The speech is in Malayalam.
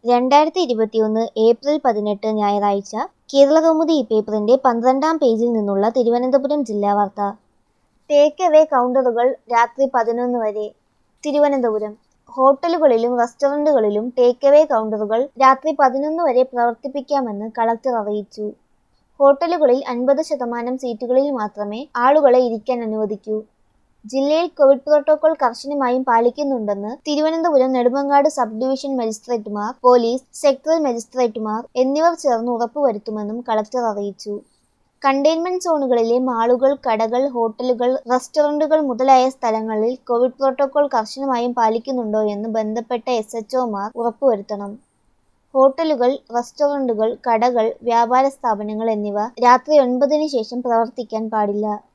രണ്ടായിരത്തി ഇരുപത്തിയൊന്ന് ഏപ്രിൽ പതിനെട്ട് ഞായറാഴ്ച കേരളകൗമുദി ഈ പേപ്പറിന്റെ പന്ത്രണ്ടാം പേജിൽ നിന്നുള്ള തിരുവനന്തപുരം ജില്ലാ വാർത്ത ടേക്ക് അവേ കൗണ്ടറുകൾ രാത്രി പതിനൊന്ന് വരെ തിരുവനന്തപുരം ഹോട്ടലുകളിലും റെസ്റ്റോറന്റുകളിലും ടേക്ക് അവേ കൗണ്ടറുകൾ രാത്രി പതിനൊന്ന് വരെ പ്രവർത്തിപ്പിക്കാമെന്ന് കളക്ടർ അറിയിച്ചു ഹോട്ടലുകളിൽ അൻപത് ശതമാനം സീറ്റുകളിൽ മാത്രമേ ആളുകളെ ഇരിക്കാൻ അനുവദിക്കൂ ജില്ലയിൽ കോവിഡ് പ്രോട്ടോകോൾ കർശനമായും പാലിക്കുന്നുണ്ടെന്ന് തിരുവനന്തപുരം നെടുമങ്ങാട് സബ് ഡിവിഷൻ മജിസ്ട്രേറ്റുമാർ പോലീസ് സെക്ടറൽ മജിസ്ട്രേറ്റുമാർ എന്നിവർ ചേർന്ന് ഉറപ്പുവരുത്തുമെന്നും കളക്ടർ അറിയിച്ചു കണ്ടെയ്ൻമെന്റ് സോണുകളിലെ മാളുകൾ കടകൾ ഹോട്ടലുകൾ റെസ്റ്റോറന്റുകൾ മുതലായ സ്ഥലങ്ങളിൽ കോവിഡ് പ്രോട്ടോകോൾ കർശനമായും പാലിക്കുന്നുണ്ടോ എന്ന് ബന്ധപ്പെട്ട എസ് എച്ച്ഒമാർ ഉറപ്പുവരുത്തണം ഹോട്ടലുകൾ റെസ്റ്റോറന്റുകൾ കടകൾ വ്യാപാര സ്ഥാപനങ്ങൾ എന്നിവ രാത്രി ഒൻപതിന് ശേഷം പ്രവർത്തിക്കാൻ പാടില്ല